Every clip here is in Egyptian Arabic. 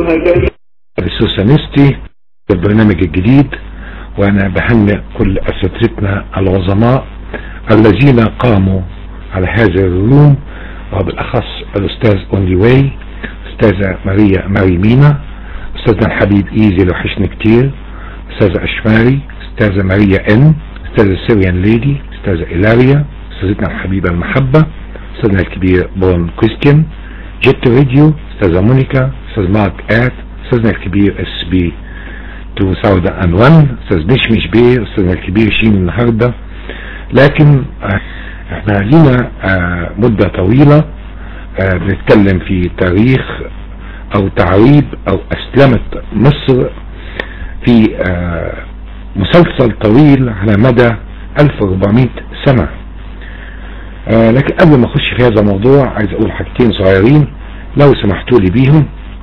هداني السوسانستي البرنامج الجديد وانا بهنئ كل اساتذتنا العظماء الذين قاموا على هذا الروم وبالاخص الاستاذ اونلي واي استاذة ماريا ماري مينا استاذنا الحبيب ايزي اللي وحشني كتير استاذة اشماري استاذة ماريا ان استاذة سيريان ليدي استاذة إيلاريا استاذتنا الحبيبة المحبة استاذنا الكبير بون كريستيان جيت راديو استاذة مونيكا استاذ مارك ات استاذنا الكبير اس بي 2001 استاذ مشمش بيه استاذنا الكبير شين النهاردة لكن آه، احنا لينا آه، مدة طويلة آه، بنتكلم في تاريخ او تعريب او اسلمة مصر في آه، مسلسل طويل على مدى 1400 سنة آه، لكن قبل ما اخش في هذا الموضوع عايز اقول حاجتين صغيرين لو سمحتوا لي بيهم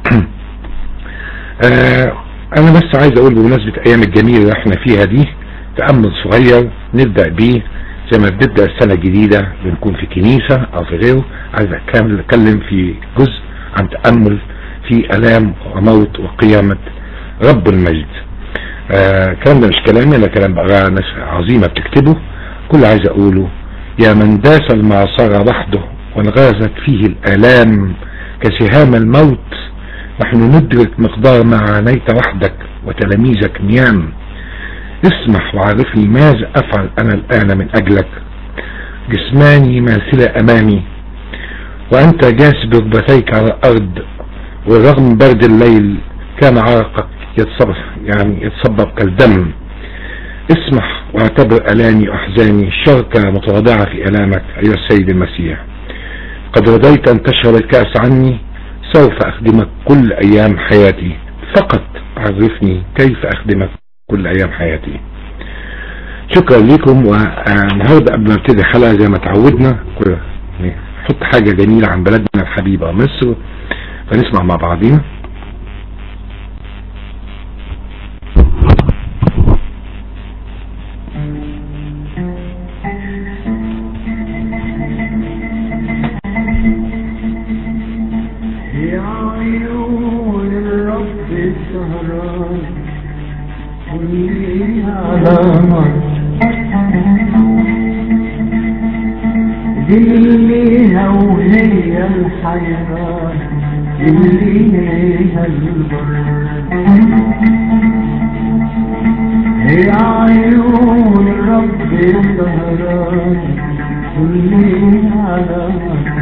آه، انا بس عايز اقول بمناسبة ايام الجميلة اللي احنا فيها دي تأمل صغير نبدأ بيه زي ما بنبدأ السنة الجديدة بنكون في كنيسة او في غيره عايز أكمل- اتكلم في جزء عن تأمل في الام وموت وقيامة رب المجد آه، الكلام ده مش كلامي انا كلام بقى ناس عظيمة بتكتبه كل اللي عايز اقوله يا من داس المعصرة وحده وانغازت فيه الالام كسهام الموت نحن ندرك مقدار ما عانيت وحدك وتلاميذك نيام اسمح وعرفني ماذا افعل انا الان من اجلك جسماني ماثلة امامي وانت جالس بركبتيك على الارض ورغم من برد الليل كان عرقك يتصبح يعني يتصبب كالدم اسمح واعتبر الامي واحزاني شركة متواضعة في الامك ايها السيد المسيح قد رضيت ان تشرب الكأس عني سوف اخدمك كل ايام حياتي فقط عرفني كيف اخدمك كل ايام حياتي شكرا لكم والنهارده قبل ما نبتدي الحلقه زي ما تعودنا كل- يعني نحط حاجه جميله عن بلدنا الحبيبه مصر فنسمع مع بعضينا يا عيون الرب السهران كلي علامة دليها وهي الحيران دليها البر يا عيون الرب السهران كلي علامة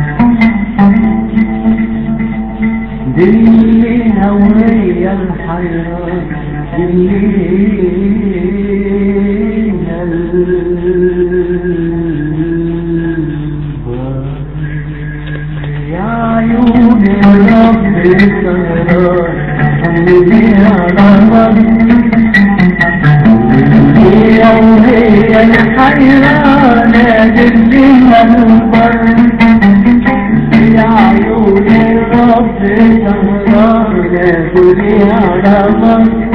دليها وهي الحياة دليها يا عيون الرب السهران دليها الأمر دليها وهي الحياة دليها البر يا عيون الرب سهرانة كلي على مصر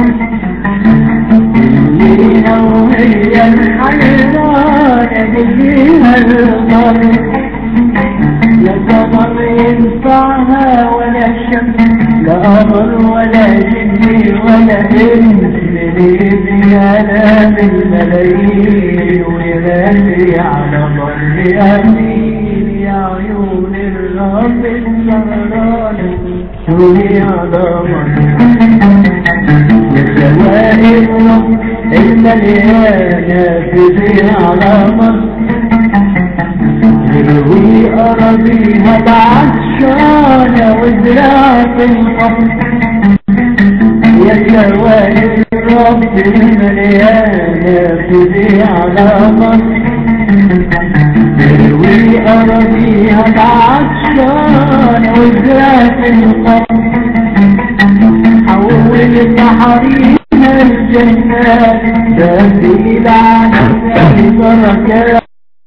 الليلة وهي الحيرانة كليها القمر لا قمر ينفعها ولا شمس لا قمر ولا جني ولا انس من آلام الملايين ويغني على مر أمين يا عيون الرب السهرانة شوفي على مر يا سواء الرب المليانة في على مر تروي أراضيها بعطشانة وزراعة القمر يا سواء الرب المليانة في على مصر تروي أراضيها بعطشانة وزراعة القمر حول بحرينا الجنات تنزيل على بركات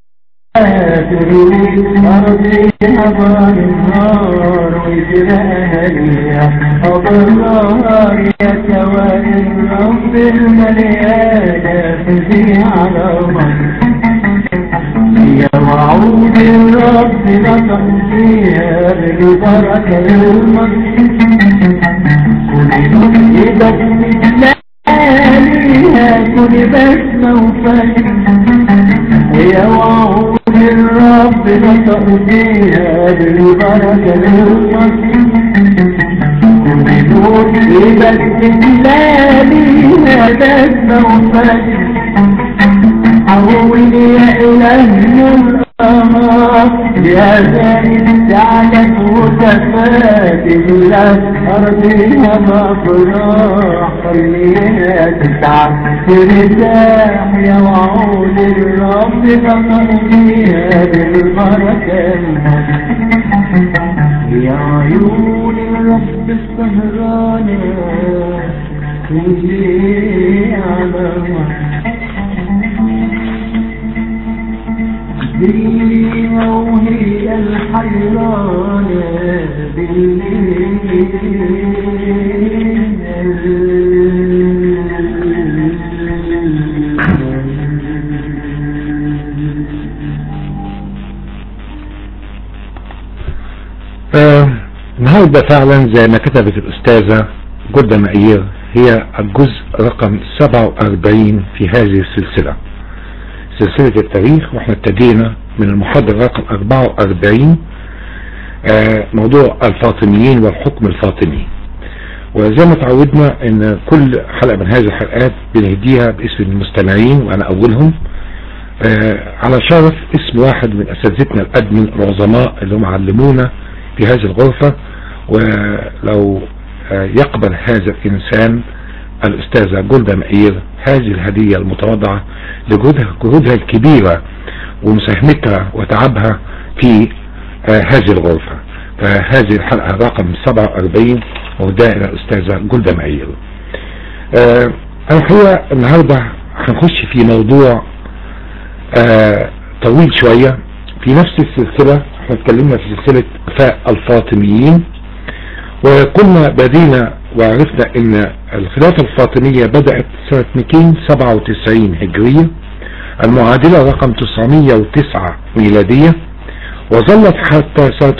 تروي أرضيها بار النار وجراها ليها أضرار يا سواد الرب المليانة تزي على مصر يا وعود الرب لطم فيها بالبركة المصر بنطق فيها بالبركة للمصر بنور بس ليالينا تسمع حول يا إله الأمر يا زين على وتفات الأسهر بها مفرح خليها تتعب ترتاح يا وعود الرب فقر فيها بالبركة يا عيون الرب السهرانة كلي على باللي وهي الحيرانة بالليل آه، النهارده فعلا زي ما كتبت الأستاذة جدة مئير هي الجزء رقم 47 في هذه السلسلة سلسلة التاريخ واحنا ابتدينا من المحاضرة رقم 44 آه، موضوع الفاطميين والحكم الفاطمي وزي ما تعودنا ان كل حلقة من هذه الحلقات بنهديها باسم المستمعين وانا اولهم آه، على شرف اسم واحد من اساتذتنا الادمن العظماء اللي هم علمونا في هذه الغرفة ولو آه، يقبل هذا الانسان الاستاذة جولدا مئير هذه الهدية المتواضعة لجهودها جهودها الكبيرة ومساهمتها وتعبها في آه، هذه الغرفة فهذه الحلقة رقم 47 وده إلى الأستاذة جولدا مئير آه، أنا الحقيقة النهاردة هنخش في موضوع آه، طويل شوية في نفس السلسلة احنا اتكلمنا في سلسلة وفاء الفاطميين وكنا بدينا وعرفنا ان الخلافة الفاطمية بدأت سنة 297 هجرية المعادلة رقم 909 ميلادية وظلت حتى سنة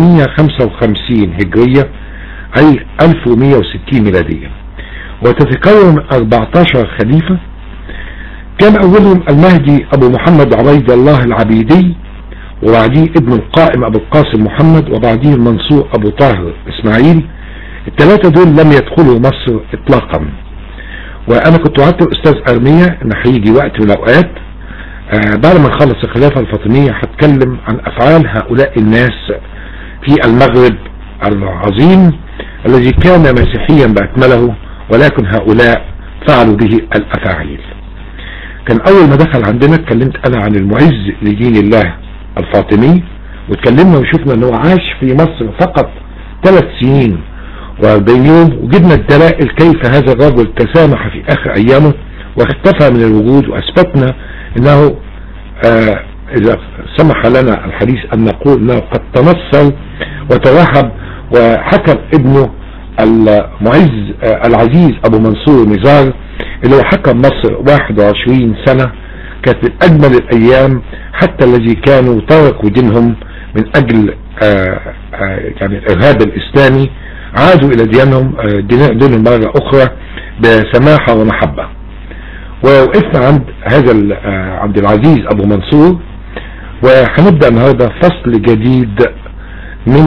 555 هجرية أي 1160 ميلادية وتتكون من 14 خليفة كان أولهم المهدي أبو محمد عبيد الله العبيدي وبعديه ابن القائم أبو القاسم محمد وبعديه المنصور أبو طاهر إسماعيل الثلاثة دول لم يدخلوا مصر إطلاقا وأنا كنت وعدت الأستاذ أرمية إن هيجي وقت من الأوقات آه بعد ما نخلص الخلافة الفاطمية هتكلم عن أفعال هؤلاء الناس في المغرب العظيم الذي كان مسيحيا بأكمله ولكن هؤلاء فعلوا به الأفاعيل كان أول ما دخل عندنا اتكلمت أنا عن المعز لدين الله الفاطمي واتكلمنا وشفنا أنه عاش في مصر فقط ثلاث سنين واربعين يوم وجبنا الدلائل كيف هذا الرجل تسامح في آخر أيامه واختفى من الوجود وأثبتنا أنه آه إذا سمح لنا الحديث أن نقول أنه قد تنصل وتوهب وحكم ابنه المعز آه العزيز أبو منصور نزار اللي هو حكم مصر 21 سنة كانت من أجمل الأيام حتى الذي كانوا تركوا دينهم من أجل آآ آآ يعني الإرهاب الإسلامي عادوا إلى ديانهم دينهم مرة أخرى بسماحة ومحبة ووقفنا عند هذا عبد العزيز أبو منصور وهنبدأ النهاردة فصل جديد من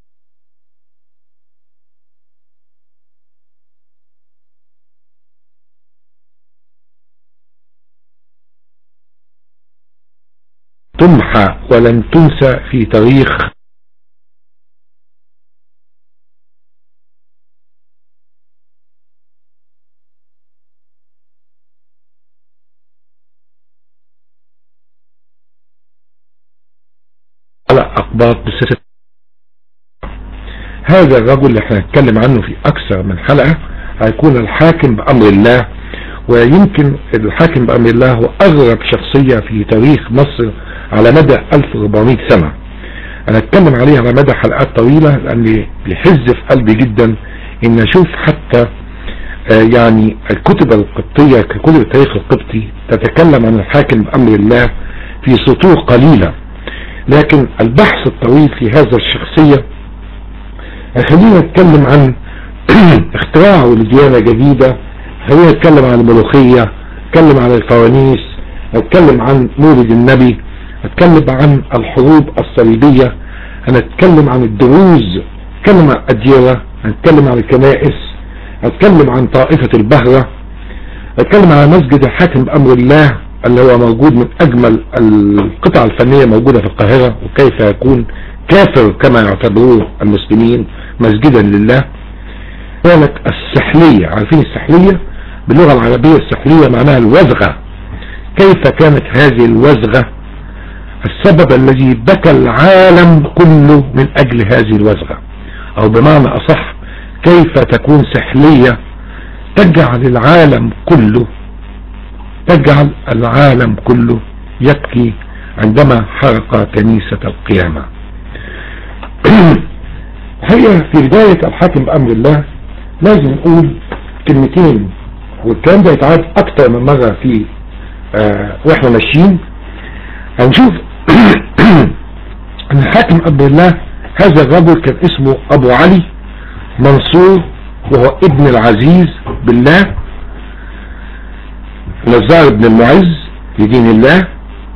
تمحى ولن تنسى في تاريخ على أقباط بسياسة هذا الرجل اللي احنا هنتكلم عنه في أكثر من حلقة هيكون الحاكم بأمر الله ويمكن الحاكم بأمر الله هو أغرب شخصية في تاريخ مصر على مدى 1400 سنة انا اتكلم عليها على مدى حلقات طويلة لان بيحز في قلبي جدا ان اشوف حتى آه يعني الكتب القبطية ككتب التاريخ القبطي تتكلم عن الحاكم بأمر الله في سطور قليلة لكن البحث الطويل في هذا الشخصية خلينا نتكلم عن اختراعه لديانة جديدة خلينا نتكلم عن الملوخية نتكلم عن الفوانيس نتكلم عن مولد النبي هنتكلم عن الحروب الصليبية هنتكلم عن الدروز هنتكلم عن الأديرة هنتكلم عن الكنائس هنتكلم عن طائفة البهرة هنتكلم عن مسجد الحاكم بأمر الله اللي هو موجود من أجمل القطع الفنية موجودة في القاهرة وكيف يكون كافر كما يعتبروه المسلمين مسجدا لله كانت السحلية عارفين السحلية باللغة العربية السحلية معناها الوزغة كيف كانت هذه الوزغة السبب الذي بكى العالم كله من أجل هذه الوزغة أو بمعنى أصح كيف تكون سحلية تجعل العالم كله تجعل العالم كله يبكي عندما حرق كنيسة القيامة الحقيقة في بداية الحاكم بأمر الله لازم نقول كلمتين والكلام ده يتعاد أكتر من مرة في آه واحنا ماشيين هنشوف ان الحاكم أمر الله هذا الرجل كان اسمه أبو علي منصور وهو ابن العزيز بالله نزار بن المعز لدين الله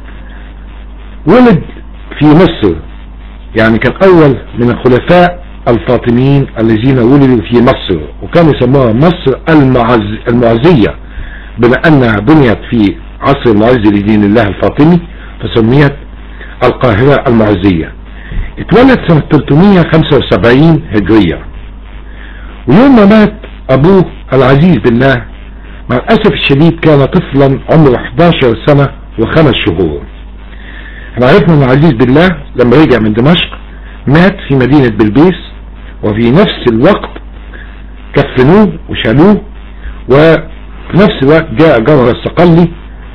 ولد في مصر يعني كان أول من الخلفاء الفاطميين الذين ولدوا في مصر وكانوا يسموها مصر المعز المعزية بما أنها بنيت في عصر المعز لدين الله الفاطمي فسميت القاهرة المعزية اتولد سنة 375 هجرية ويوم ما مات أبوه العزيز بالله مع الأسف الشديد كان طفلا عمره 11 سنة وخمس شهور احنا عرفنا ان العزيز بالله لما رجع من دمشق مات في مدينة بلبيس وفي نفس الوقت كفنوه وشالوه وفي نفس الوقت جاء جوهر الصقلي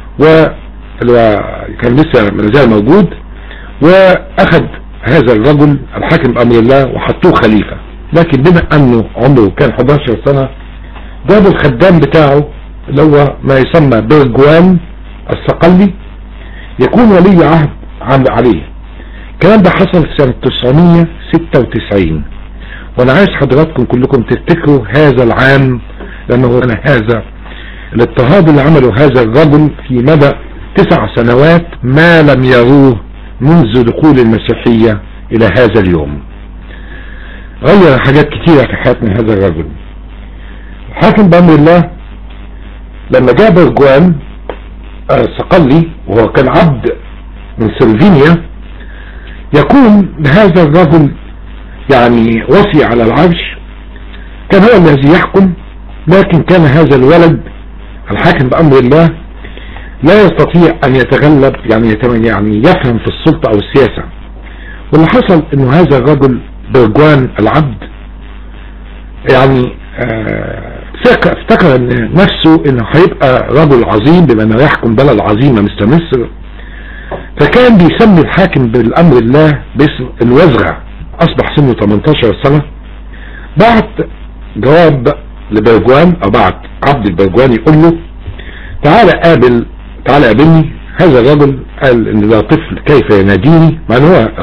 وكان لسه ما زال موجود واخذ هذا الرجل الحاكم بامر الله وحطوه خليفة لكن بما انه عمره كان 11 سنة جابوا الخدام بتاعه اللي هو ما يسمى برجوان الصقلي يكون ولي عهد عن عليه الكلام ده حصل في سنة 996 وانا عايز حضراتكم كلكم تفتكروا هذا العام لانه أنا هذا الاضطهاد اللي عمله هذا الرجل في مدى تسع سنوات ما لم يروه منذ دخول المسيحية الى هذا اليوم غير حاجات كتيرة في حياتنا هذا الرجل الحاكم بأمر الله لما جاء برجوان صقلي وهو كان عبد من سلفينيا يكون هذا الرجل يعني وصي على العرش كان هو الذي يحكم لكن كان هذا الولد الحاكم بأمر الله لا يستطيع أن يتغلب يعني يعني يفهم في السلطة أو السياسة واللي حصل أنه هذا الرجل برجوان العبد يعني آه افتكر ان نفسه انه هيبقى رجل عظيم بما انه يحكم بلد عظيمة مثل مصر فكان بيسمي الحاكم بالامر الله باسم الوزغة اصبح سنه 18 سنة بعت جواب لبرجوان او بعت عبد البرجوان يقول له تعالى قابل تعالى قابلني هذا الرجل قال ان ده طفل كيف يناديني مع ان هو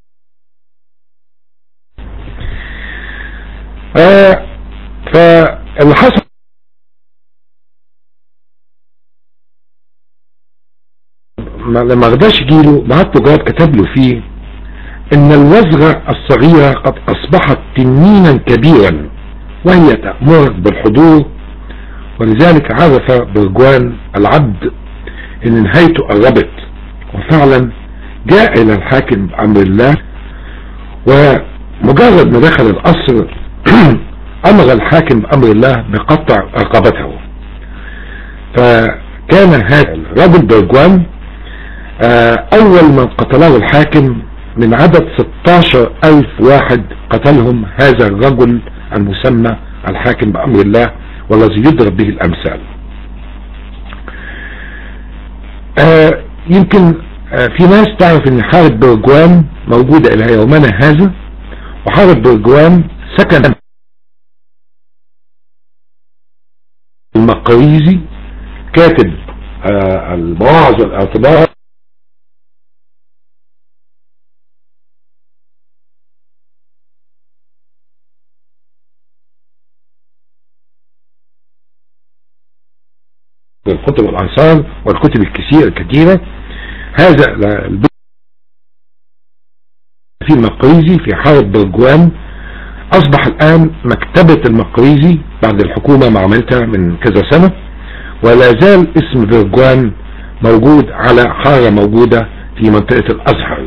آه فاللي حصل لما رضاش يجيله بعت له جواب كتب له فيه ان الوزغة الصغيرة قد اصبحت تنينا كبيرا وهي تأمرك بالحضور ولذلك عرف برجوان العبد ان نهايته قربت وفعلا جاء الى الحاكم بامر الله ومجرد ما دخل القصر امر الحاكم بامر الله بقطع رقبته فكان هذا الرجل برجوان اول من قتله الحاكم من عدد 16 الف واحد قتلهم هذا الرجل المسمى الحاكم بامر الله والذي يضرب به الامثال آه يمكن آه في ناس تعرف ان حارة برجوان موجودة الى يومنا هذا وحارة برجوان سكن المقريزي كاتب آه المواعظ الاعتبار الكتب الأنصار والكتب الكثيرة الكثيرة هذا البيت المقريزي في حارة برجوان اصبح الان مكتبة المقريزي بعد الحكومة ما عملتها من كذا سنة ولا زال اسم برجوان موجود على حارة موجودة في منطقة الازهر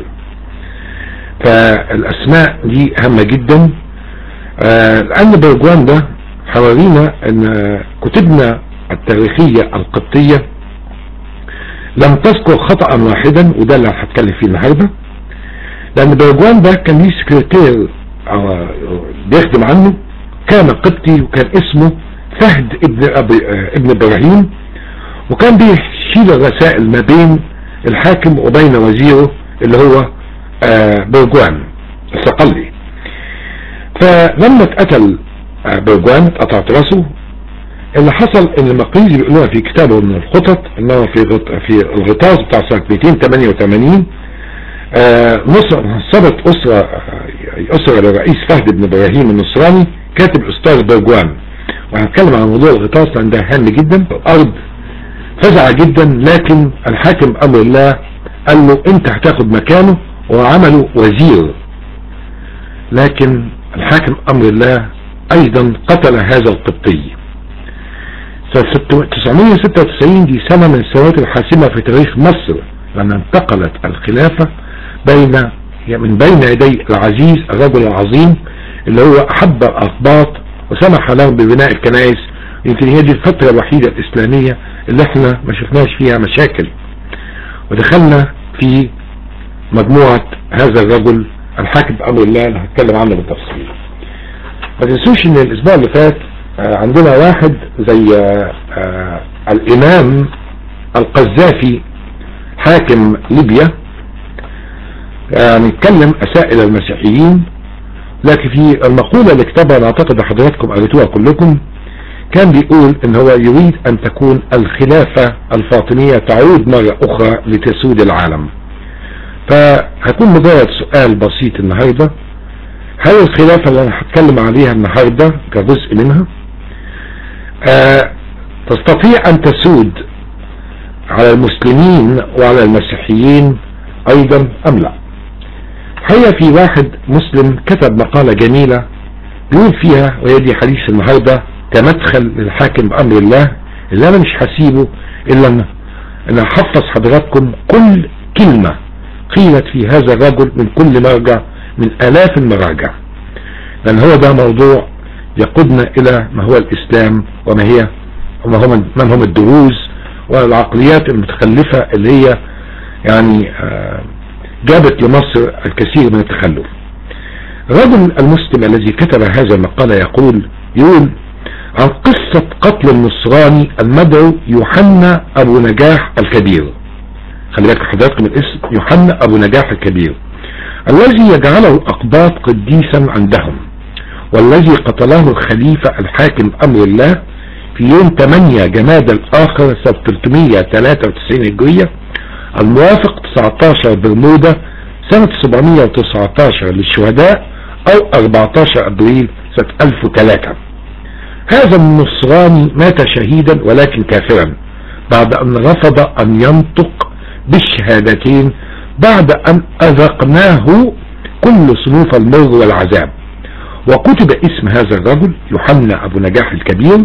فالاسماء دي هامة جدا آه لان برجوان ده حوالينا ان كتبنا التاريخية القبطية لم تذكر خطأ واحدا وده اللي هتكلم فيه النهارده لان برجوان ده كان ليه سكرتير بيخدم عنه كان قبطي وكان اسمه فهد ابن أبي ابن ابراهيم وكان بيشيل الرسائل ما بين الحاكم وبين وزيره اللي هو برجوان الصقلي فلما اتقتل برجوان اتقطعت راسه اللي حصل ان المقريزي بيقولوها في كتابه من الخطط انه في غط... في الغطاس بتاع سنة 288 آه نصبت اسرة اسرة للرئيس فهد بن ابراهيم النصراني كاتب استاذ برجوان وهنتكلم عن موضوع الغطاس لان ده هام جدا الارض فزع جدا لكن الحاكم امر الله قال له انت هتاخد مكانه وعمله وزير لكن الحاكم امر الله ايضا قتل هذا القبطي 996 دي سنة من السنوات الحاسمة في تاريخ مصر لأن انتقلت الخلافة بين من بين يدي العزيز الرجل العظيم اللي هو أحب الأقباط وسمح لهم ببناء الكنائس يمكن هي دي الفترة الوحيدة الإسلامية اللي احنا ما شفناش فيها مشاكل ودخلنا في مجموعة هذا الرجل الحاكم بأمر الله اللي هتكلم عنه بالتفصيل ما تنسوش ان الاسبوع اللي فات عندنا واحد زي آه الامام القذافي حاكم ليبيا نتكلم اسائل المسيحيين لكن في المقولة اللي كتبها اعتقد حضراتكم قريتوها كلكم كان بيقول ان هو يريد ان تكون الخلافة الفاطمية تعود مرة اخرى لتسود العالم فهكون مجرد سؤال بسيط النهاردة هل الخلافة اللي انا هتكلم عليها النهاردة كجزء منها آه تستطيع ان تسود على المسلمين وعلى المسيحيين ايضا ام لا هي في واحد مسلم كتب مقالة جميلة بيقول فيها وهي دي حديث النهاردة كمدخل للحاكم بأمر الله اللي انا مش هسيبه الا ان انا احفظ حضراتكم كل كلمة قيلت في هذا الرجل من كل مرجع من الاف المراجع لان هو ده موضوع يقودنا الى ما هو الاسلام وما هي وما هم من هم الدروز والعقليات المتخلفة اللي هي يعني جابت لمصر الكثير من التخلف الرجل المسلم الذي كتب هذا المقالة يقول يقول عن قصة قتل النصراني المدعو يوحنا ابو نجاح الكبير خلي بالك حضراتكم الاسم يوحنا ابو نجاح الكبير الذي يجعله الاقباط قديسا عندهم والذي قتله الخليفة الحاكم امر الله في يوم 8 جماد الاخر سنة 393 هجرية الموافق 19 برمودا سنة 719 للشهداء او 14 ابريل سنة 1003 هذا النصراني مات شهيدا ولكن كافرا بعد ان رفض ان ينطق بالشهادتين بعد ان اذقناه كل صنوف المر والعذاب وكتب اسم هذا الرجل يوحنا ابو نجاح الكبير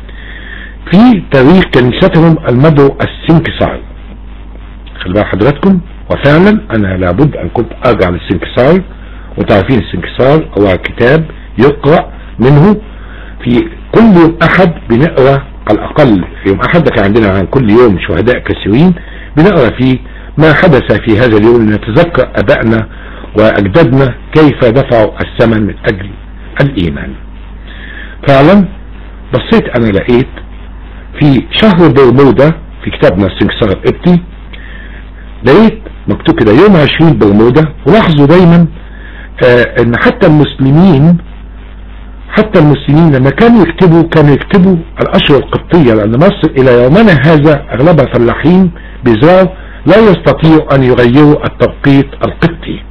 في تاريخ كنيستهم المدعو السنكسار خلي بال حضراتكم وفعلا انا لابد ان كنت ارجع للسنكسار وتعرفين السنكسار هو كتاب يقرأ منه في كل يوم احد بنقرأ على الاقل في يوم احد ده كان عندنا عن كل يوم شهداء كثيرين بنقرأ فيه ما حدث في هذا اليوم لنتذكر ابائنا واجدادنا كيف دفعوا الثمن من اجل الايمان فعلا بصيت انا لقيت في شهر برمودا في كتابنا السنكسار القبطي لقيت مكتوب كده يوم 20 برمودا ولاحظوا دايما آه ان حتى المسلمين حتى المسلمين لما كانوا يكتبوا كانوا يكتبوا الاشهر القبطية لان مصر الى يومنا هذا اغلبها فلاحين بيزرعوا لا يستطيعوا ان يغيروا التوقيت القبطي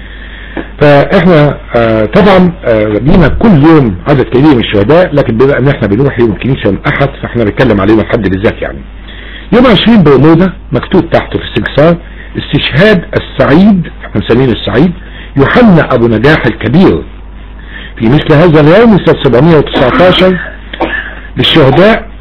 فاحنا آه طبعا آه لينا كل يوم عدد كبير من الشهداء لكن بما ان احنا بنروح يوم الكنيسة الاحد فاحنا بنتكلم عليهم الحد بالذات يعني يوم 20 برمودا مكتوب تحته في السنكسار استشهاد السعيد احنا مسمينه السعيد يوحنا أبو نجاح الكبير في مثل هذا اليوم سنة 719 للشهداء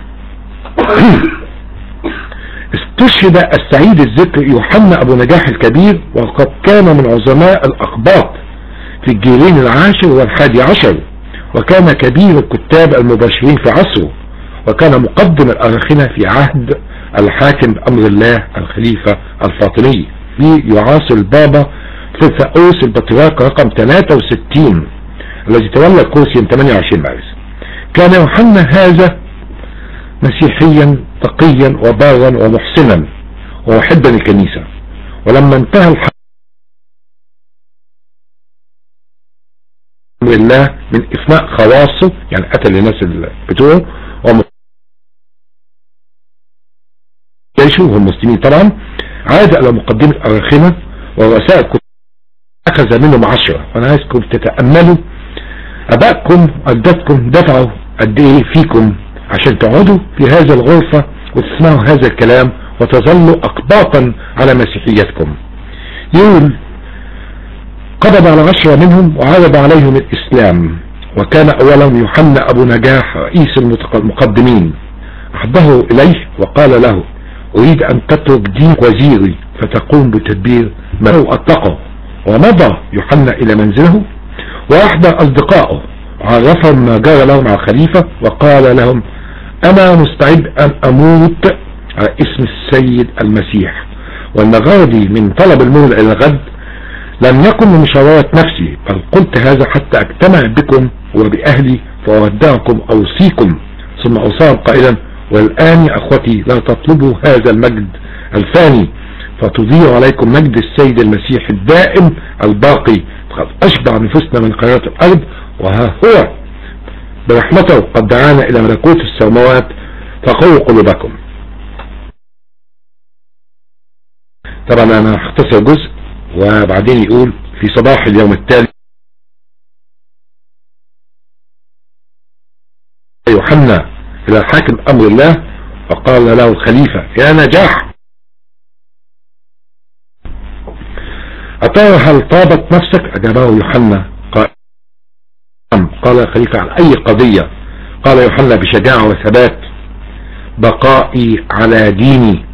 استشهد السعيد الذكر يوحنا أبو نجاح الكبير وقد كان من عظماء الأقباط في الجيلين العاشر والحادي عشر وكان كبير الكتاب المباشرين في عصره وكان مقدم الأراخنة في عهد الحاكم بأمر الله الخليفة الفاطمي يعاصر البابا ثلاثاؤوس البطريرك رقم 63 الذي تولى الكرسي يوم 28 مارس كان يوحنا هذا مسيحيا تقيا وبارا ومحسنا ومحبا الكنيسة ولما انتهى الحق أمر الله من إفناء خواصه يعني قتل الناس اللي بتوعه وم- جيشه وهم مسلمين طبعا عاد إلى مقدمة أراخنة ورؤساء الكتاب أخذ منهم عشرة وأنا عايزكم تتأملوا أبائكم أجدادكم دفعوا قد إيه فيكم عشان تقعدوا في هذا الغرفة وتسمعوا هذا الكلام وتظلوا أقباطا على مسيحيتكم يقول قبض على عشرة منهم وعرض عليهم الإسلام وكان أولهم يوحنا أبو نجاح رئيس المتق- المقدمين أحضره إليه وقال له أريد أن تترك دين وزيري فتقوم بتدبير ما هو أطلقه ومضى يوحنا إلى منزله وأحضر أصدقائه عرفهم ما جرى لهم على الخليفة وقال لهم أنا مستعد أن أموت على اسم السيد المسيح وأن غرضي من طلب المولى إلى الغد لم يكن من مشاورة نفسي بل قلت هذا حتى أجتمع بكم وبأهلي فأودعكم أوصيكم ثم أوصاهم قائلا والآن يا أخوتي لا تطلبوا هذا المجد الفاني فتضيع عليكم مجد السيد المسيح الدائم الباقي فقد أشبع نفوسنا من قناة الأرض وها هو برحمته قد دعانا إلى ملكوت السماوات فقووا قلوبكم طبعا أنا هختصر جزء وبعدين يقول في صباح اليوم التالي يوحنا إلى الحاكم أمر الله وقال له الخليفة يا نجاح أترى هل طابت نفسك أجابه يوحنا قال نعم. قال الخليفة عن أي قضية قال يوحنا بشجاعة وثبات بقائي على ديني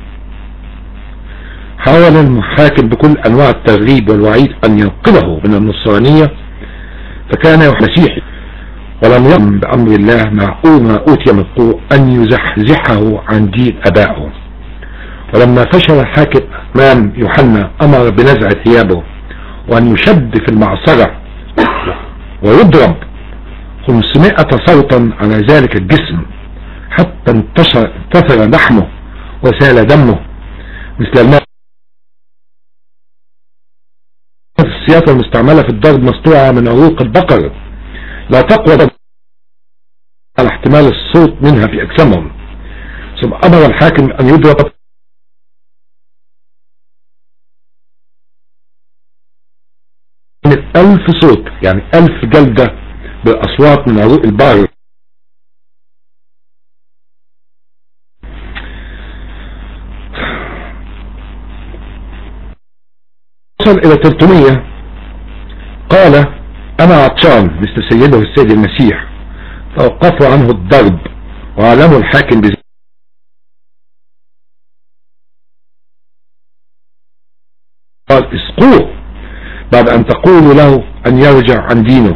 حاول المحاكم بكل أنواع الترغيب والوعيد أن ينقذه من النصرانية فكان مسيحي ولم يقم بأمر الله مع ما أوتي من قوة أن يزحزحه عن دين أبائه ولما فشل الحاكم أمام يوحنا أمر بنزع ثيابه وأن يشد في المعصرة ويضرب 500 صوتا على ذلك الجسم حتى انتشر انتثر لحمه وسال دمه مثل الماء السياسة المستعملة في الضرب مصنوعة من عروق البقر لا تقوى على احتمال الصوت منها في أجسامهم ثم أمر الحاكم أن يضرب من ألف صوت يعني ألف جلدة بالأصوات من عروق البقر وصل إلى 300 قال أنا عطشان مثل سيده السيد المسيح توقفوا عنه الضرب وعلموا الحاكم بذلك قال اسقوه بعد أن تقولوا له أن يرجع عن دينه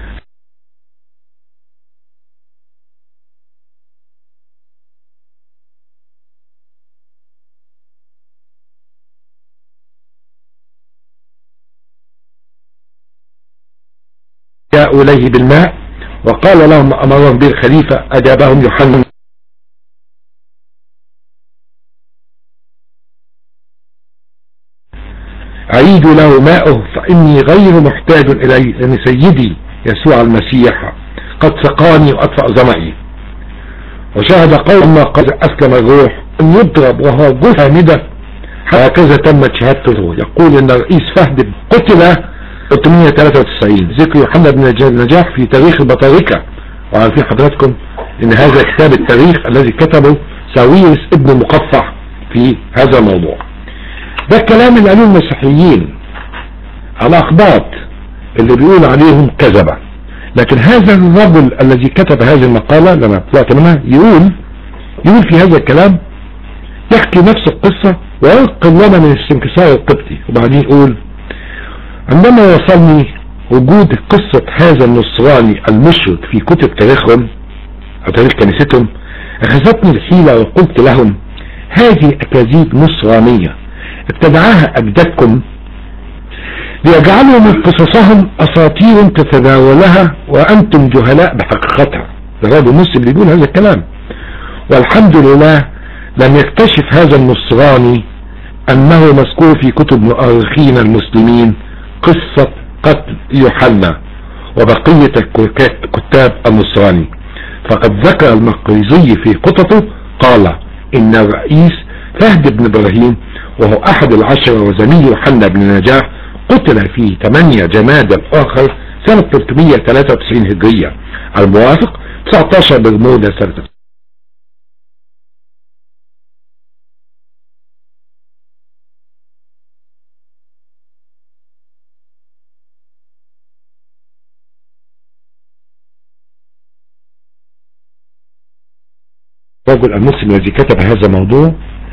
جاءوا إليه بالماء وقال لهم ما أمرهم به الخليفة أجابهم يوحنا أعيدوا له ماءه فإني غير محتاج إليه لأن سيدي يسوع المسيح قد سقاني وأطفأ ظمئي وشاهد قوم ما قد أسلم الروح أن يضرب وهو جثة هكذا تمت شهادته يقول أن الرئيس فهد قتل 393 ذكر يوحنا بن نجاح في تاريخ البطاركة وعارفين حضراتكم ان هذا كتاب التاريخ الذي كتبه ساويرس ابن مقفع في هذا الموضوع ده الكلام اللي قالوه المسيحيين الأخباط اللي بيقول عليهم كذبة لكن هذا الرجل الذي كتب هذه المقالة لما طلعت منها يقول يقول في هذا الكلام يحكي نفس القصة وينقل لنا من الاستنكسار القبطي وبعدين يقول عندما وصلني وجود قصة هذا النصراني المشرك في كتب تاريخهم أو تاريخ كنيستهم أخذتني الحيلة وقلت لهم هذه أكاذيب نصرانية ابتدعاها أجدادكم ليجعلوا من قصصهم أساطير تتداولها وأنتم جهلاء بحقيقتها ده راجل مسلم بيقول هذا الكلام والحمد لله لم يكتشف هذا النصراني أنه مذكور في كتب مؤرخين المسلمين قصة قتل يوحنا وبقية الكتاب النصراني فقد ذكر المقريزي في قطته قال إن الرئيس فهد بن إبراهيم وهو أحد العشرة وزميل يوحنا بن نجاح قتل في 8 جماد الآخر سنة 393 هجرية الموافق 19 برمودا سنة الرجل المسلم الذي كتب هذا الموضوع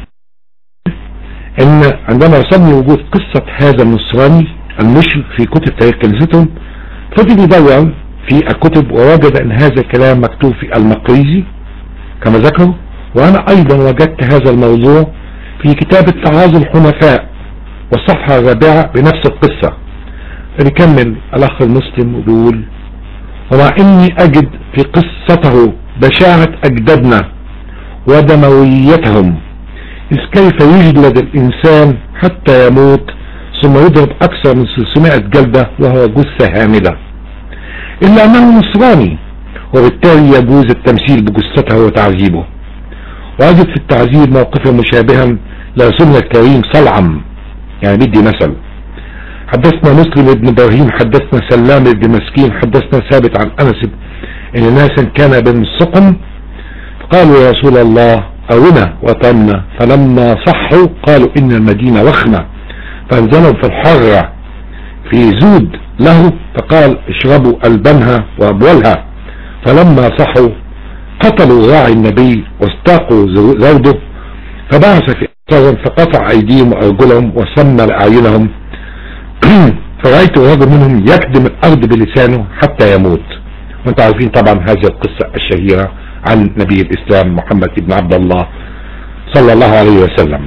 ان عندما وصلني وجود قصة هذا النصراني المشرك في كتب تاريخ كنيستهم فضل يدور في الكتب ووجد ان هذا الكلام مكتوب في المقريزي كما ذكروا وانا ايضا وجدت هذا الموضوع في كتاب التعاظ الحنفاء والصفحة الرابعة بنفس القصة بيكمل الاخ المسلم وبيقول ومع اني اجد في قصته بشاعة اجدادنا ودمويتهم إذ كيف يجلد الإنسان حتى يموت ثم يضرب أكثر من 600 جلدة وهو جثة هامدة إلا أنه نصراني وبالتالي يجوز التمثيل بجثته وتعذيبه وأجد في التعذيب موقفا مشابها لرسولنا الكريم صلعم يعني بدي مثل حدثنا مسلم بن ابراهيم حدثنا سلام بن مسكين حدثنا ثابت عن انس ان ناسا كان بن سقم قالوا يا رسول الله أونا وطنا فلما صحوا قالوا إن المدينة وخمة فانزلوا في الحرة في زود له فقال اشربوا ألبنها وأبولها فلما صحوا قتلوا راعي النبي واستاقوا زوده فبعث في أثرهم فقطع أيديهم وأرجلهم وسمى لأعينهم فرأيت رجل منهم يكدم الأرض بلسانه حتى يموت وانت عارفين طبعا هذه القصة الشهيرة عن نبي الإسلام محمد بن عبد الله صلى الله عليه وسلم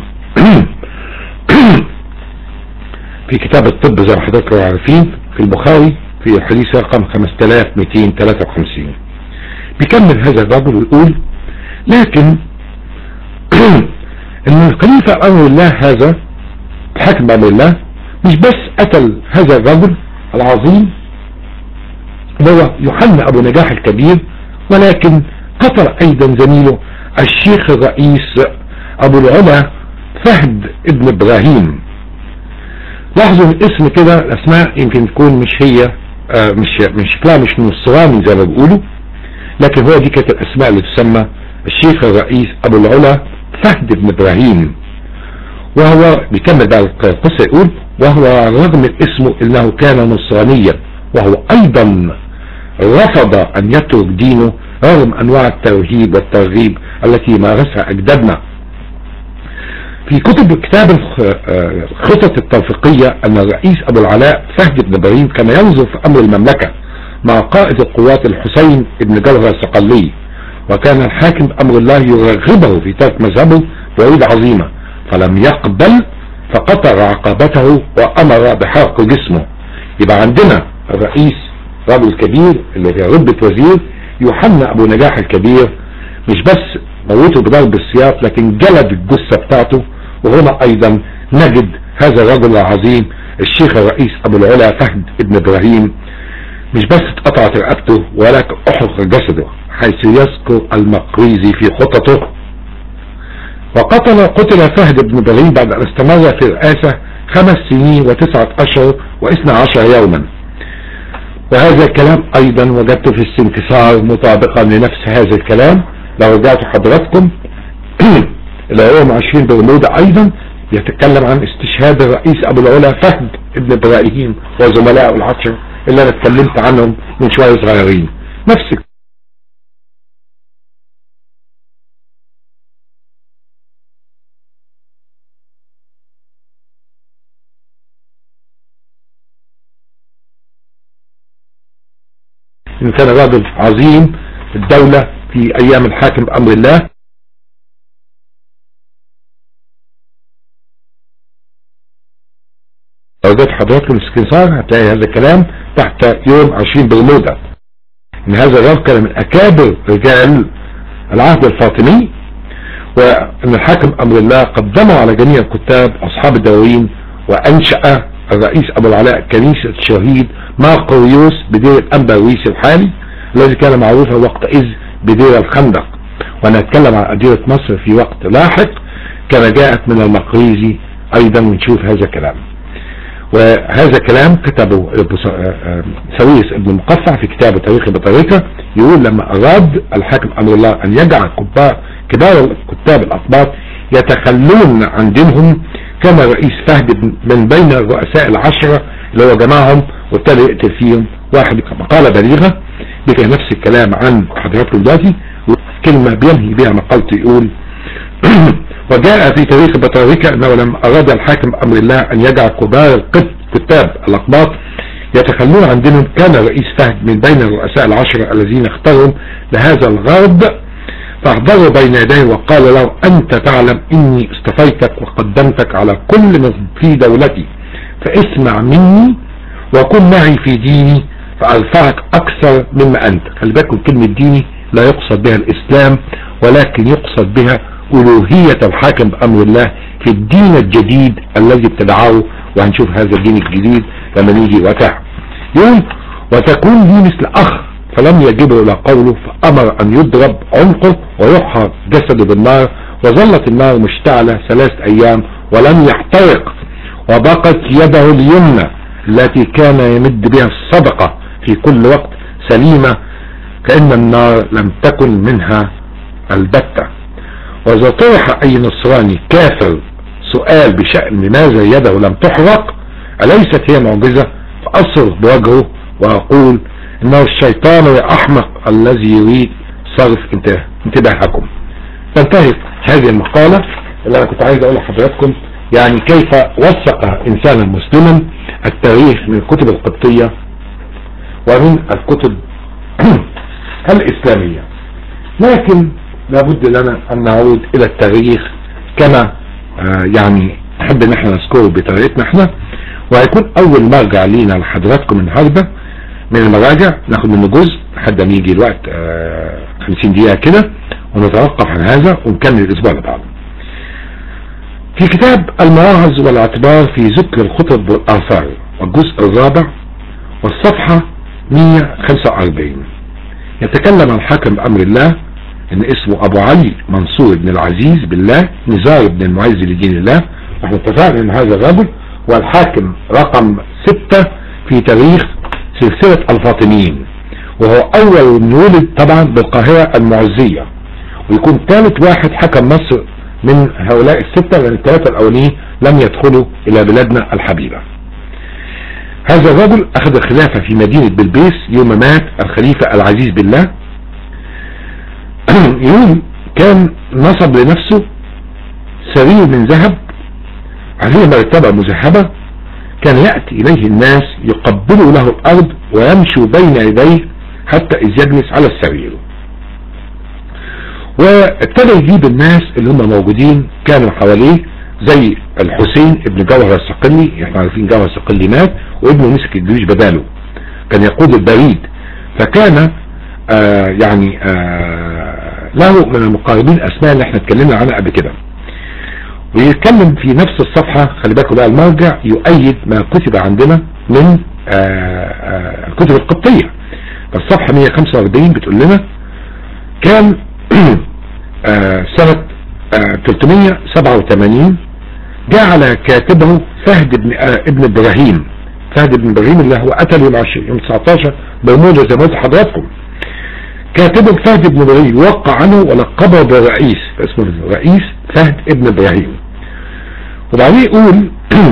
في كتاب الطب زي ما حضراتكم عارفين في البخاري في الحديث رقم 5253 بيكمل هذا الرجل ويقول لكن ان الخليفة امر الله هذا حكم امر الله مش بس قتل هذا الرجل العظيم هو يوحنا ابو نجاح الكبير ولكن قتل ايضا زميله الشيخ الرئيس ابو العلا فهد ابن ابراهيم لاحظوا الاسم كده الاسماء يمكن تكون مش هي آه مش مش شكلها مش نصراني زي ما بيقولوا لكن هو دي كانت الاسماء اللي تسمى الشيخ الرئيس ابو العلا فهد ابن ابراهيم وهو بيكمل بقى القصة يقول وهو رغم اسمه انه كان نصرانيا وهو ايضا رفض ان يترك دينه رغم انواع الترهيب والترغيب التي مارسها اجدادنا في كتب كتاب الخطط التوفيقية ان الرئيس ابو العلاء فهد بن ابراهيم كان ينظر في امر المملكة مع قائد القوات الحسين بن جوهر الصقلي وكان الحاكم بامر الله يرغبه في ترك مذهبه بعيد عظيمة فلم يقبل فقطع عقبته وامر بحرق جسمه يبقى عندنا الرئيس رجل كبير اللي في رتبة وزير يوحنا ابو نجاح الكبير مش بس موته بضرب السياف لكن جلد الجثة بتاعته وهنا ايضا نجد هذا الرجل العظيم الشيخ الرئيس ابو العلا فهد ابن ابراهيم مش بس اتقطعت رقبته ولكن احرق جسده حيث يذكر المقريزي في خططه وقتل قتل فهد بن ابراهيم بعد ان استمر في الرئاسة خمس سنين وتسعة اشهر واثنى عشر يوما وهذا الكلام ايضا وجدته في السنكسار مطابقا لنفس هذا الكلام لو رجعت حضراتكم الى يوم 20 برمودا ايضا يتكلم عن استشهاد الرئيس ابو العلا فهد ابن ابراهيم وزملائه العشر اللي انا اتكلمت عنهم من شوية صغيرين نفس ان كان راجل عظيم في الدولة في ايام الحاكم بامر الله لو جت حضراتكم السكنسار هتلاقي هذا الكلام تحت يوم 20 برمودا ان هذا الرجل كان من اكابر رجال العهد الفاطمي وان الحاكم امر الله قدمه على جميع الكتاب اصحاب الدواوين وانشأ الرئيس ابو العلاء كنيسة الشهيد مارقوريوس بدير الانبرويس الحالي الذي كان معروفا وقتئذ بدير الخندق وانا اتكلم عن اديرة مصر في وقت لاحق كما جاءت من المقريزي ايضا ونشوف هذا الكلام وهذا كلام كتبه سويس ابن المقفع في كتابه تاريخ بطريقة يقول لما اراد الحاكم امر الله ان يجعل كبار كبار كتاب الاطباق يتخلون عن دينهم كما رئيس فهد من بين الرؤساء العشرة اللي هو جمعهم وابتدى يقتل فيهم واحد مقالة بليغة بك نفس الكلام عن حضراتكم دلوقتي كلمة بينهي بها مقالته يقول وجاء في تاريخ بطاركة انه لما اراد الحاكم امر الله ان يجعل كبار كتاب الاقباط يتخلون عن دينهم كان رئيس فهد من بين الرؤساء العشرة الذين اختارهم لهذا الغرض فاحضره بين يديه وقال له انت تعلم اني اصطفيتك وقدمتك على كل من في دولتي فاسمع مني وكن معي في ديني فارفعك اكثر مما انت خلي بالكم كلمة ديني لا يقصد بها الاسلام ولكن يقصد بها ألوهية الحاكم بأمر الله في الدين الجديد الذي ابتدعه وهنشوف هذا الدين الجديد لما نيجي وقتها يقول وتكون لي مثل أخ فلم يجبه إلى قوله فأمر أن يضرب عنقه ويحرق جسده بالنار وظلت النار مشتعلة ثلاث أيام ولم يحترق وبقت يده اليمنى التي كان يمد بها الصدقة في كل وقت سليمة كأن النار لم تكن منها البتة وإذا طرح أي نصراني كافر سؤال بشأن لماذا يده لم تحرق أليست هي معجزة فأصرخ بوجهه وأقول إنه الشيطان يا أحمق الذي يريد صرف انتباهكم تنتهي هذه المقالة اللي أنا كنت عايز أقول لحضراتكم يعني كيف وثق إنسانا مسلما التاريخ من الكتب القبطية ومن الكتب الإسلامية لكن لابد لنا ان نعود الى التاريخ كما آه يعني نحب ان احنا نذكره بطريقتنا احنا وهيكون اول مرجع لينا لحضراتكم النهارده من المراجع ناخد منه جزء لحد ما يجي الوقت آه 50 دقيقة كده ونتوقف عن هذا ونكمل الاسبوع اللي بعده في كتاب المواعظ والاعتبار في ذكر الخطب والاثار والجزء الرابع والصفحة 145 يتكلم عن حاكم بامر الله ان اسمه ابو علي منصور بن العزيز بالله نزار بن المعز لدين الله احنا اتفقنا ان هذا الرجل هو الحاكم رقم ستة في تاريخ سلسلة الفاطميين وهو اول من ولد طبعا بالقاهرة المعزية ويكون ثالث واحد حكم مصر من هؤلاء الستة لان الثلاثة الاولين لم يدخلوا الى بلادنا الحبيبة هذا الرجل اخذ الخلافة في مدينة بلبيس يوم مات الخليفة العزيز بالله يوم كان نصب لنفسه سرير من ذهب عليه مرتبة مذهبة كان يأتي إليه الناس يقبلوا له الأرض ويمشوا بين يديه حتى إذ يجلس على السرير وابتدى يجيب الناس اللي هم موجودين كانوا حواليه زي الحسين ابن جوهر الصقلي احنا عارفين جوهر الصقلي مات وابنه مسك الجيوش بداله كان يقود البريد فكان آه يعني آه له من المقاربين اسماء اللي احنا اتكلمنا عنها قبل كده ويتكلم في نفس الصفحة خلي بالكم بقى المرجع يؤيد ما كتب عندنا من آه الكتب القبطية فالصفحة 145 بتقول لنا كان سنة 387 جعل كاتبه فهد بن ابن ابراهيم فهد بن ابراهيم اللي هو قتل يوم 20 يوم 19 برمودا زي ما قلت لحضراتكم كاتبه فهد بن ابراهيم وقع عنه ولقبه بالرئيس اسمه الرئيس فهد ابن ابراهيم وبعدين يقول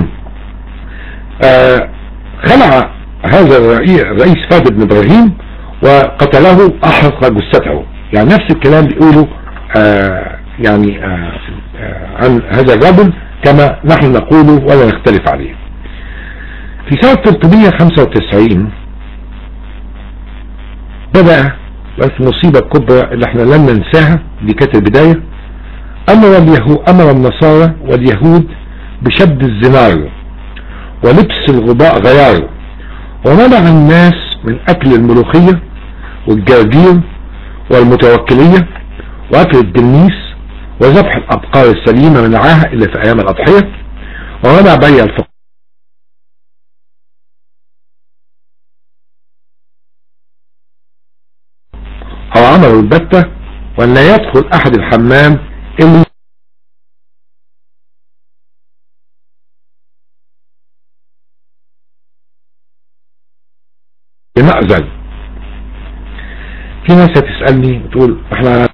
آه خلع هذا الرئي- الرئيس فهد بن ابراهيم وقتله احرق جثته يعني نفس الكلام بيقوله آه يعني آه آه عن هذا الرجل كما نحن نقوله ولا نختلف عليه في سنة 395 بدأ بس المصيبة الكبرى اللي احنا لن ننساها دي كانت البداية أمر اليهود أمر النصارى واليهود بشد الزنار ولبس الغباء غيار ومنع الناس من أكل الملوخية والجرجير والمتوكلية وأكل الدنيس وذبح الأبقار السليمة منعاها إلا في أيام الأضحية ومنع بيع الفقراء أو عملوا البتة وأن لا يدخل أحد الحمام إلا بمأذن في ناس هتسألني تقول احنا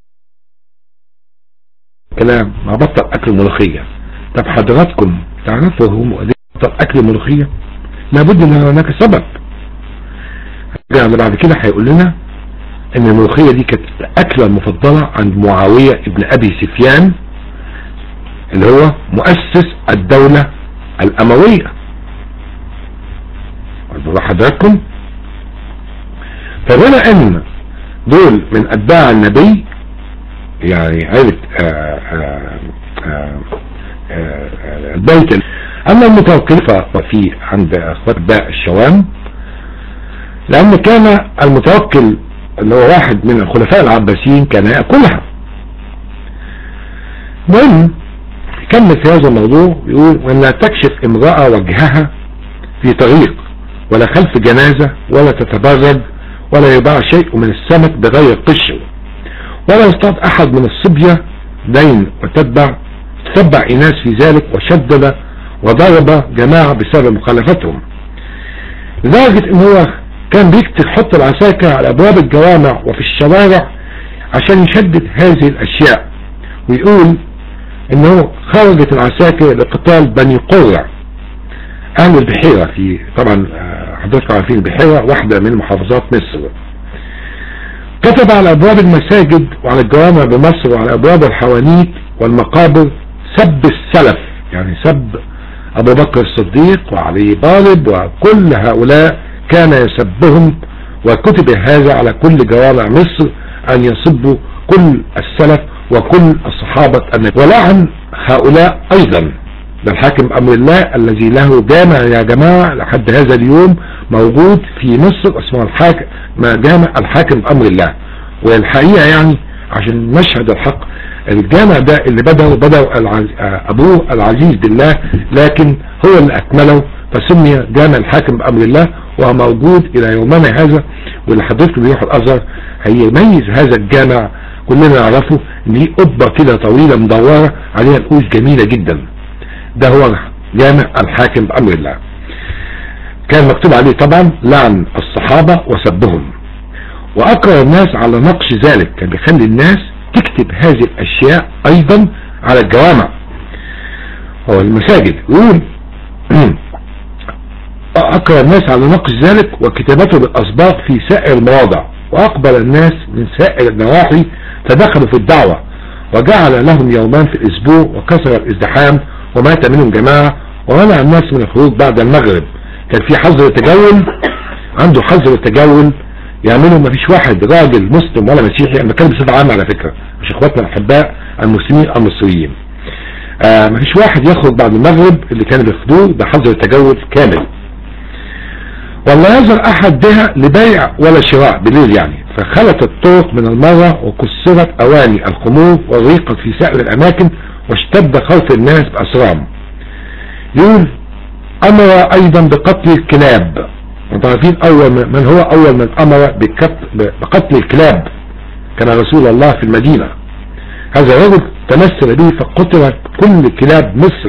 كلام ما بطل أكل ملوخية طب حضراتكم تعرفوا هو بطل أكل ملوخية لابد أن هناك سبب يعني بعد كده هيقول لنا ان الملوخية دي كانت الأكلة المفضلة عند معاوية ابن أبي سفيان اللي هو مؤسس الدولة الأموية أقول حضراتكم فبما ان دول من أتباع النبي يعني عيلة آه، آه، آه، آه، البيت أما المتوكلة في عند أخوات باء الشوام لأن كان المتوكل اللي هو واحد من الخلفاء العباسيين كان يأكلها المهم يكمل في هذا الموضوع يقول وأن لا تكشف امرأة وجهها في طريق ولا خلف جنازة ولا تتبرج ولا يباع شيء من السمك بغير قشر ولا يصطاد أحد من الصبية دين وتتبع تتبع إناس في ذلك وشدد وضرب جماعة بسبب مخالفتهم لدرجة ان هو كان بيكتب حط العساكر على ابواب الجوامع وفي الشوارع عشان يشدد هذه الاشياء ويقول انه خرجت العساكر لقتال بني قرع اهل البحيرة في طبعا آه، حضرتك عارفين البحيرة واحدة من محافظات مصر كتب على ابواب المساجد وعلى الجوامع بمصر وعلى ابواب الحوانيت والمقابر سب السلف يعني سب ابو بكر الصديق وعلي طالب وكل هؤلاء كان يسبهم وكتب هذا على كل جوامع مصر ان يسبوا كل السلف وكل الصحابة النبي ولعن هؤلاء ايضا ده الحاكم امر الله الذي له جامع يا جماعة لحد هذا اليوم موجود في مصر اسمه الحاكم ما جامع الحاكم امر الله والحقيقة يعني عشان نشهد الحق الجامع ده اللي بدأوا بدأوا العز... ابوه العزيز بالله لكن هو اللي اكمله فسمي جامع الحاكم بامر الله وهو موجود الى يومنا هذا واللي حضرتك بيروح الازهر هيميز هذا الجامع كلنا نعرفه ان ليه قبة كده طويلة مدورة عليها نقوش جميلة جدا ده هو جامع الحاكم بامر الله كان مكتوب عليه طبعا لعن الصحابة وسبهم واكره الناس على نقش ذلك كان بيخلي الناس تكتب هذه الاشياء ايضا على الجوامع هو المساجد يقول اكره الناس على نقش ذلك وكتابته بالاصباغ في سائر المواضع واقبل الناس من سائر النواحي فدخلوا في الدعوة وجعل لهم يومان في الاسبوع وكسر الازدحام ومات منهم جماعة ومنع الناس من الخروج بعد المغرب كان في حظر التجول عنده حظر التجول يعملوا ما فيش واحد راجل مسلم ولا مسيحي انا بتكلم بصفه عامه على فكره مش اخواتنا الاحباء المسلمين المصريين آه ما فيش واحد يخرج بعد المغرب اللي كان بياخدوه ده حظر التجول كامل ولا يزال احد بها لبيع ولا شراء بالليل يعني فخلت الطرق من المرة وكسرت اواني الخمور وغيقت في سائر الاماكن واشتد خوف الناس باسرام يقول امر ايضا بقتل الكلاب انتوا عارفين اول من هو اول من امر بقتل الكلاب كان رسول الله في المدينة هذا الرجل تمثل به فقتلت كل كلاب مصر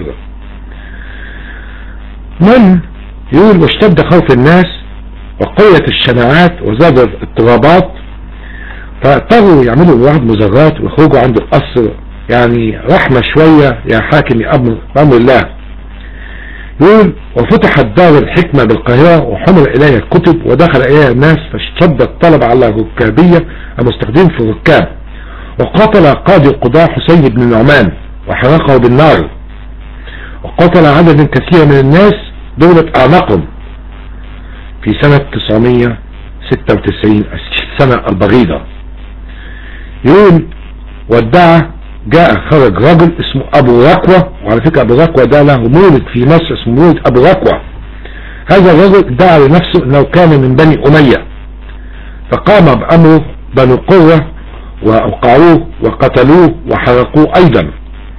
من يقول واشتد خوف الناس وقويت الشناعات وزاد الاضطرابات فاضطروا يعملوا واحد مزارات ويخرجوا عند القصر يعني رحمة شوية يا حاكم يا أمر بأمر الله يقول وفتحت دار الحكمة بالقاهرة وحمل إليها الكتب ودخل إليها الناس فاشتد الطلب على الركابية المستخدمين في الركاب وقاتل قاضي القضاء حسين بن النعمان وحرقه بالنار وقتل عدد كثير من الناس دولة أعناقهم في سنة 996 السنة البغيضة يقول وادعى جاء خرج رجل اسمه ابو ركوة وعلى فكرة ابو ركوة ده له مولد في مصر اسمه مولد ابو ركوة هذا الرجل ادعى لنفسه انه كان من بني امية فقام بامره بنو قرة واوقعوه وقتلوه وحرقوه ايضا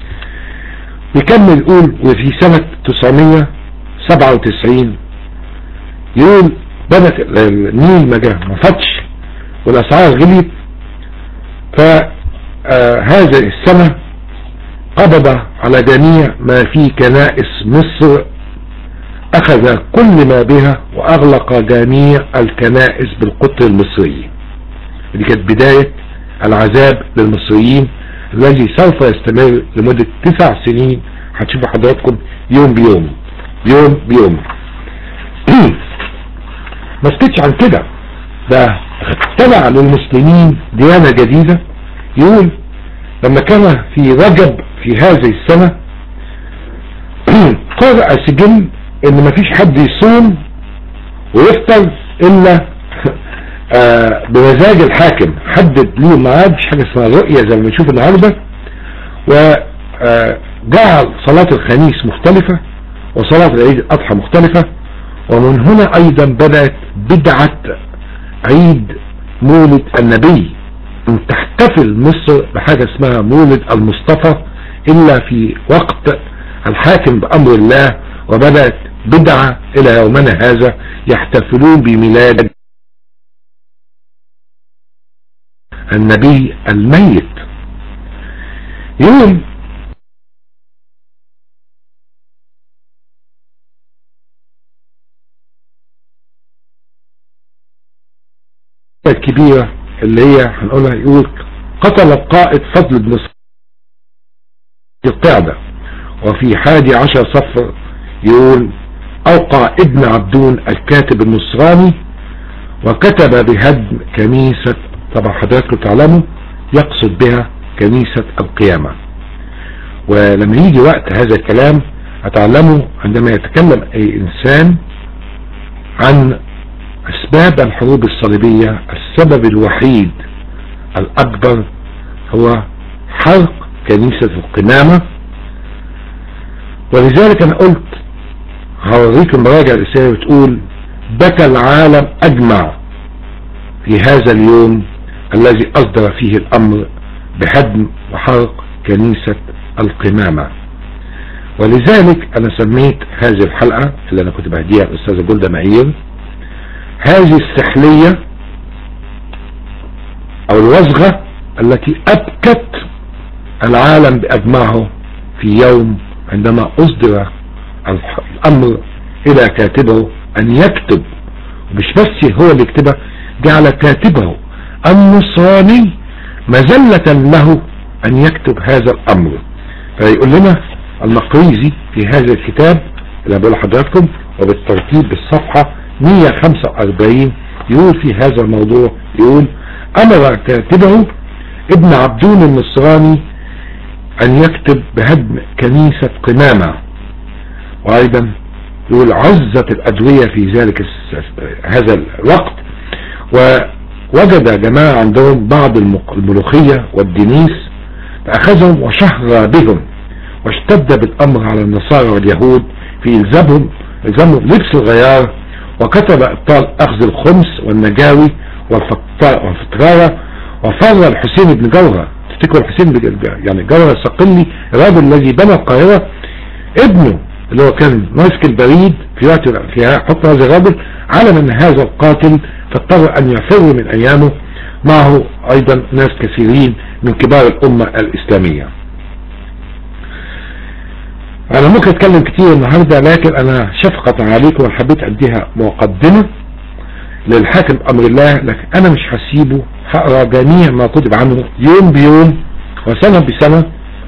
يكمل يقول وفي سنة 997 يقول بدأت النيل ما جه ما فتش والاسعار غليت فهذا السنة قبض على جميع ما في كنائس مصر اخذ كل ما بها واغلق جميع الكنائس بالقطر المصري دي كانت بداية العذاب للمصريين الذي سوف يستمر لمدة تسع سنين هتشوفوا حضراتكم يوم بيوم يوم بيوم ما سكتش عن كده ده اخترع للمسلمين ديانة جديدة يقول لما كان في رجب في هذه السنة قرأ سجل ان مفيش حد يصوم ويفطر الا آه بمزاج الحاكم حدد ليه ميعاد مش حاجة اسمها رؤية زي ما بنشوف النهاردة وجعل صلاة الخميس مختلفة وصلاة العيد الاضحى مختلفة ومن هنا ايضا بدأت بدعة عيد مولد النبي ان تحتفل مصر بحاجة اسمها مولد المصطفى الا في وقت الحاكم بامر الله وبدأت بدعة الى يومنا هذا يحتفلون بميلاد النبي الميت يوم الكبيرة اللي هي هنقولها يقول قتل القائد فضل بن القعدة وفي حادي عشر صفر يقول اوقع ابن عبدون الكاتب النصراني وكتب بهدم كنيسة طبعا حضراتكم تعلموا يقصد بها كنيسة القيامة ولما يجي وقت هذا الكلام اتعلموا عندما يتكلم اي انسان عن اسباب الحروب الصليبية السبب الوحيد الاكبر هو حرق كنيسة القمامة ولذلك انا قلت هوريكم مراجع الرسالة بتقول بكى العالم اجمع في هذا اليوم الذي اصدر فيه الامر بهدم وحرق كنيسة القمامة ولذلك انا سميت هذه الحلقة اللي انا كنت بهديها الاستاذة جولدا معير هذه السحلية او الوزغة التي ابكت العالم باجمعه في يوم عندما اصدر الامر الى كاتبه ان يكتب مش بس هو اللي يكتبها جعل كاتبه النصراني مزلة له ان يكتب هذا الامر فيقول لنا المقريزي في هذا الكتاب اللي بقول لحضراتكم وبالترتيب بالصفحة 145 يقول في هذا الموضوع يقول امر كاتبه ابن عبدون النصراني ان يكتب بهدم كنيسة قمامة وايضا يقول عزت الادوية في ذلك هذا الوقت ووجد جماعة عندهم بعض الملوخية والدنيس فاخذهم وشهر بهم واشتد بالامر على النصارى واليهود في الزامهم الزامهم لبس الغيار وكتب ابطال اخذ الخمس والنجاوي والفطرارة وفر الحسين بن جوهر تفتكروا الحسين بن يعني جوهر الصقلي الرجل الذي بنى القاهرة ابنه اللي هو كان ماسك البريد في وقت في حكم هذا الرجل علم ان هذا القاتل فاضطر ان يفر من ايامه معه ايضا ناس كثيرين من كبار الامة الاسلامية انا ممكن اتكلم كتير النهاردة لكن انا شفقة عليكم وحبيت اديها مقدمة للحاكم امر الله لكن انا مش هسيبه هقرا جميع ما كتب عنه يوم بيوم وسنة بسنة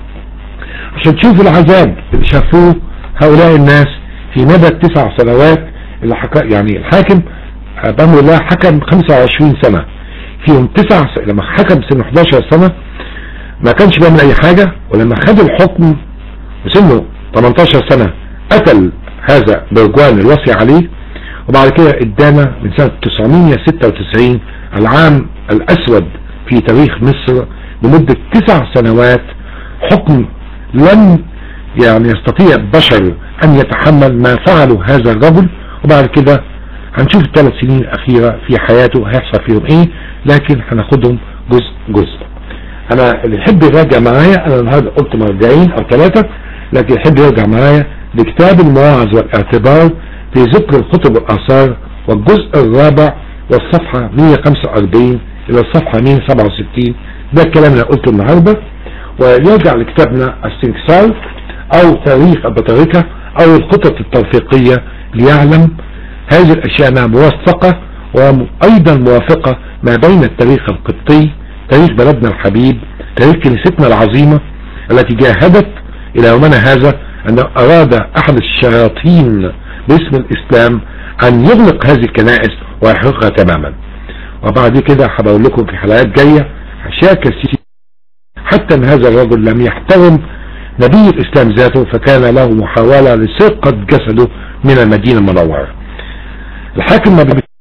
عشان تشوفوا العذاب اللي شافوه هؤلاء الناس في مدى التسع سنوات اللي حكا يعني الحاكم آه، بأمر الله حكم 25 سنة فيهم تسع س... لما حكم سنه 11 سنة ما كانش بيعمل اي حاجة ولما خد الحكم وسنه 18 سنة قتل هذا برجوان الوصي عليه وبعد كده ادانا من سنة 996 العام الاسود في تاريخ مصر لمدة تسع سنوات حكم لم يعني يستطيع بشر ان يتحمل ما فعله هذا الرجل وبعد كده هنشوف الثلاث سنين الاخيرة في حياته هيحصل فيهم ايه لكن هناخدهم جزء جزء انا اللي يحب يراجع معايا انا النهارده قلت مرجعين او ثلاثة لكن يحب يرجع معايا لكتاب المواعظ والاعتبار في ذكر الكتب والاثار والجزء الرابع والصفحة 145 الى الصفحة 167 ده الكلام اللي قلته النهاردة ويرجع لكتابنا السنكسار او تاريخ البطاركة او الخطط التوثيقية ليعلم هذه الاشياء انها موثقة وايضا موافقة ما بين التاريخ القبطي تاريخ بلدنا الحبيب تاريخ كنيستنا العظيمة التي جاهدت الى يومنا هذا ان اراد احد الشياطين باسم الاسلام ان يغلق هذه الكنائس ويحرقها تماما وبعد كده هبقول لكم في حلقات جاية اشياء كثيرة حتى ان هذا الرجل لم يحترم نبي الاسلام ذاته فكان له محاولة لسرقة جسده من المدينة المنورة الحاكم ما بي-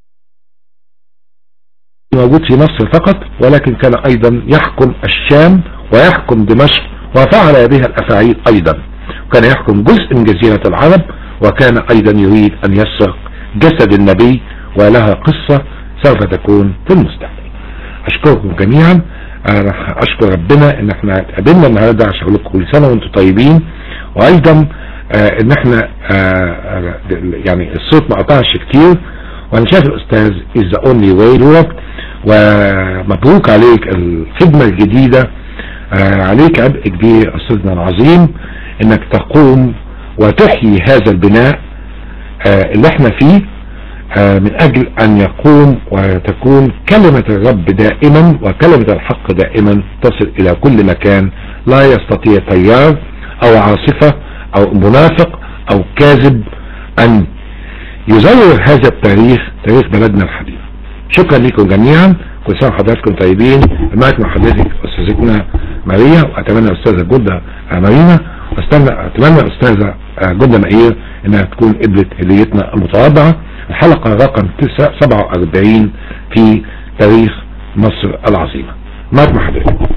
موجود في مصر فقط ولكن كان ايضا يحكم الشام ويحكم دمشق وفعل بها الافاعيل ايضا وكان يحكم جزء من جزيرة العرب وكان ايضا يريد ان يسرق جسد النبي ولها قصة سوف تكون في المستقبل اشكركم جميعا انا اشكر ربنا ان احنا اتقابلنا النهارده عشان اقول لكم كل سنه وانتم طيبين وايضا آه ان احنا آه يعني الصوت ما قطعش كتير وانا شايف الاستاذ is the only way Europe ومبروك عليك الخدمه الجديده آه عليك عبء كبير استاذنا العظيم انك تقوم وتحيي هذا البناء آه اللي احنا فيه آه من اجل ان يقوم وتكون كلمة الرب دائما وكلمة الحق دائما تصل الى كل مكان لا يستطيع تيار او عاصفة او منافق او كاذب ان يزور هذا التاريخ تاريخ بلدنا الحبيب شكرا لكم جميعا كل سنة وحضراتكم طيبين معك مع حضرتك استاذتنا ماريا واتمنى استاذة جدة مارينا واستنى اتمنى استاذة جدة مائير انها تكون قبلت هديتنا المتواضعة الحلقة رقم 47 في تاريخ مصر العظيمة معك مع حضرتك